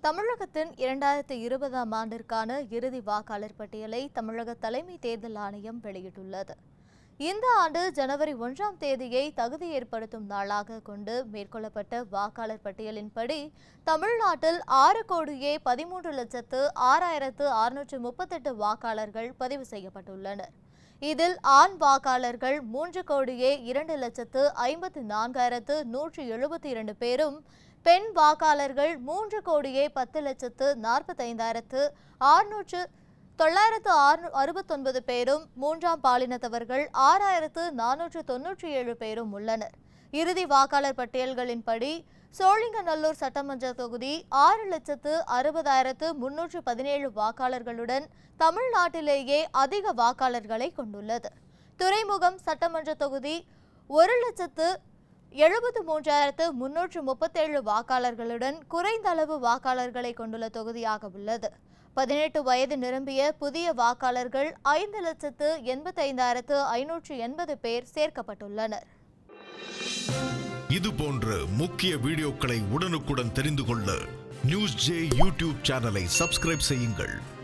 தமிழகத்தின் இரண்டாயிரத்தி இருபதாம் ஆண்டிற்கான இறுதி வாக்காளர் பட்டியலை தமிழக தலைமை தேர்தல் ஆணையம் வெளியிட்டுள்ளது இந்த ஆண்டு ஜனவரி ஒன்றாம் தேதியை தகுதி ஏற்படுத்தும் நாளாக கொண்டு மேற்கொள்ளப்பட்ட வாக்காளர் பட்டியலின்படி தமிழ்நாட்டில் ஆறு கோடியே பதிமூன்று லட்சத்து ஆறாயிரத்து அறுநூற்று முப்பத்தெட்டு வாக்காளர்கள் பதிவு செய்யப்பட்டுள்ளனர் இதில் ஆண் வாக்காளர்கள் மூன்று கோடியே இரண்டு லட்சத்து ஐம்பத்து நான்காயிரத்து நூற்றி எழுபத்தி இரண்டு பேரும் பெண் வாக்காளர்கள் மூன்று கோடியே பத்து லட்சத்து நாற்பத்தைந்தாயிரத்து ஆறுநூற்று தொள்ளாயிரத்து ஆறு அறுபத்தொன்பது பேரும் மூன்றாம் பாலினத்தவர்கள் ஆறாயிரத்து நானூற்று தொன்னூற்றி ஏழு பேரும் உள்ளனர் இறுதி வாக்காளர் பட்டியல்களின்படி சோழிங்கநல்லூர் சட்டமன்ற தொகுதி ஆறு லட்சத்து அறுபதாயிரத்து முன்னூற்று பதினேழு வாக்காளர்களுடன் தமிழ்நாட்டிலேயே அதிக வாக்காளர்களை கொண்டுள்ளது துறைமுகம் சட்டமன்ற தொகுதி ஒரு லட்சத்து எழுபத்து மூன்றாயிரத்து முன்னூற்று முப்பத்தேழு வாக்காளர்களுடன் குறைந்த அளவு வாக்காளர்களை கொண்டுள்ள தொகுதியாக உள்ளது பதினெட்டு வயது நிரம்பிய புதிய வாக்காளர்கள் ஐந்து லட்சத்து எண்பத்தைந்தாயிரத்து ஐநூற்று எண்பது பேர் சேர்க்கப்பட்டுள்ளனர் இது போன்ற முக்கிய வீடியோக்களை உடனுக்குடன் தெரிந்து கொள்ள நியூஸ் ஜே யூடியூப் சேனலை சப்ஸ்கிரைப் செய்யுங்கள்